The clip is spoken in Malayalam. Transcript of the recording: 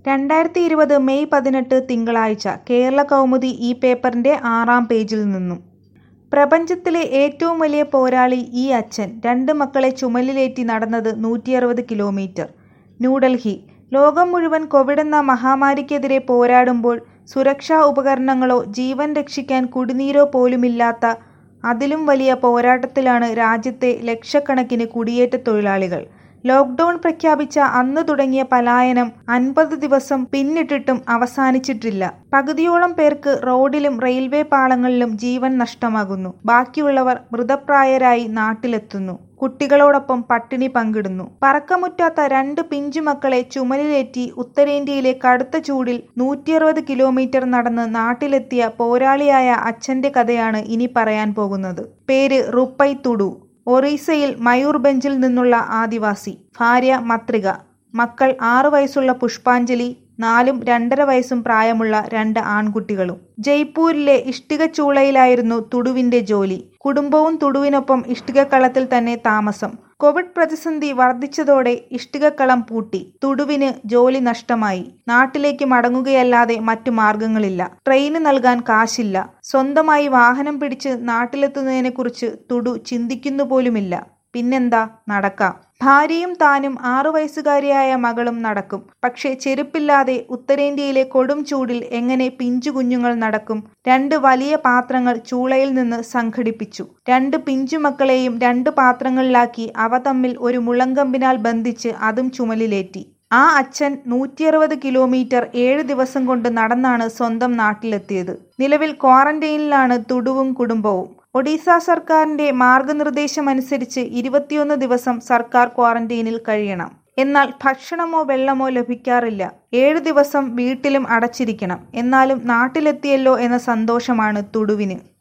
രണ്ടായിരത്തി ഇരുപത് മെയ് പതിനെട്ട് തിങ്കളാഴ്ച കേരള കൗമുദി ഈ പേപ്പറിന്റെ ആറാം പേജിൽ നിന്നും പ്രപഞ്ചത്തിലെ ഏറ്റവും വലിയ പോരാളി ഈ അച്ഛൻ രണ്ട് മക്കളെ ചുമലിലേറ്റി നടന്നത് നൂറ്റിയറുപത് കിലോമീറ്റർ ന്യൂഡൽഹി ലോകം മുഴുവൻ കോവിഡെന്ന മഹാമാരിക്കെതിരെ പോരാടുമ്പോൾ സുരക്ഷാ ഉപകരണങ്ങളോ ജീവൻ രക്ഷിക്കാൻ കുടിനീരോ പോലുമില്ലാത്ത അതിലും വലിയ പോരാട്ടത്തിലാണ് രാജ്യത്തെ ലക്ഷക്കണക്കിന് കുടിയേറ്റ തൊഴിലാളികൾ ലോക്ഡൌൺ പ്രഖ്യാപിച്ച അന്ന് തുടങ്ങിയ പലായനം അൻപത് ദിവസം പിന്നിട്ടിട്ടും അവസാനിച്ചിട്ടില്ല പകുതിയോളം പേർക്ക് റോഡിലും റെയിൽവേ പാളങ്ങളിലും ജീവൻ നഷ്ടമാകുന്നു ബാക്കിയുള്ളവർ മൃതപ്രായരായി നാട്ടിലെത്തുന്നു കുട്ടികളോടൊപ്പം പട്ടിണി പങ്കിടുന്നു പറക്കമുറ്റാത്ത രണ്ട് പിഞ്ചുമക്കളെ ചുമലിലേറ്റി ഉത്തരേന്ത്യയിലെ കടുത്ത ചൂടിൽ നൂറ്റിയറുപത് കിലോമീറ്റർ നടന്ന് നാട്ടിലെത്തിയ പോരാളിയായ അച്ഛന്റെ കഥയാണ് ഇനി പറയാൻ പോകുന്നത് പേര് റുപ്പൈ തുഡു ഒറീസയിൽ മയൂർബഞ്ചിൽ നിന്നുള്ള ആദിവാസി ഭാര്യ മത്രിക മക്കൾ ആറു വയസ്സുള്ള പുഷ്പാഞ്ജലി നാലും രണ്ടര വയസ്സും പ്രായമുള്ള രണ്ട് ആൺകുട്ടികളും ജയ്പൂരിലെ ഇഷ്ടികച്ചൂളയിലായിരുന്നു തുടുവിന്റെ ജോലി കുടുംബവും തുടുവിനൊപ്പം ഇഷ്ടികക്കളത്തിൽ തന്നെ താമസം കോവിഡ് പ്രതിസന്ധി വർദ്ധിച്ചതോടെ ഇഷ്ടികക്കളം പൂട്ടി തുടുവിന് ജോലി നഷ്ടമായി നാട്ടിലേക്ക് മടങ്ങുകയല്ലാതെ മറ്റു മാർഗങ്ങളില്ല ട്രെയിന് നൽകാൻ കാശില്ല സ്വന്തമായി വാഹനം പിടിച്ച് നാട്ടിലെത്തുന്നതിനെക്കുറിച്ച് തുടു ചിന്തിക്കുന്നു പോലുമില്ല പിന്നെന്താ നടക്കാം ഭാര്യയും താനും ആറു വയസ്സുകാരിയായ മകളും നടക്കും പക്ഷേ ചെരുപ്പില്ലാതെ ഉത്തരേന്ത്യയിലെ കൊടും ചൂടിൽ എങ്ങനെ പിഞ്ചു കുഞ്ഞുങ്ങൾ നടക്കും രണ്ട് വലിയ പാത്രങ്ങൾ ചൂളയിൽ നിന്ന് സംഘടിപ്പിച്ചു രണ്ട് പിഞ്ചുമക്കളെയും രണ്ട് പാത്രങ്ങളിലാക്കി അവ തമ്മിൽ ഒരു മുളങ്കമ്പിനാൽ ബന്ധിച്ച് അതും ചുമലിലേറ്റി ആ അച്ഛൻ നൂറ്റിയറുപത് കിലോമീറ്റർ ഏഴ് ദിവസം കൊണ്ട് നടന്നാണ് സ്വന്തം നാട്ടിലെത്തിയത് നിലവിൽ ക്വാറന്റൈനിലാണ് തുടുവും കുടുംബവും ഒഡീസ സർക്കാരിന്റെ മാർഗനിർദ്ദേശമനുസരിച്ച് ഇരുപത്തിയൊന്ന് ദിവസം സർക്കാർ ക്വാറന്റൈനിൽ കഴിയണം എന്നാൽ ഭക്ഷണമോ വെള്ളമോ ലഭിക്കാറില്ല ഏഴ് ദിവസം വീട്ടിലും അടച്ചിരിക്കണം എന്നാലും നാട്ടിലെത്തിയല്ലോ എന്ന സന്തോഷമാണ് തുടുവിന്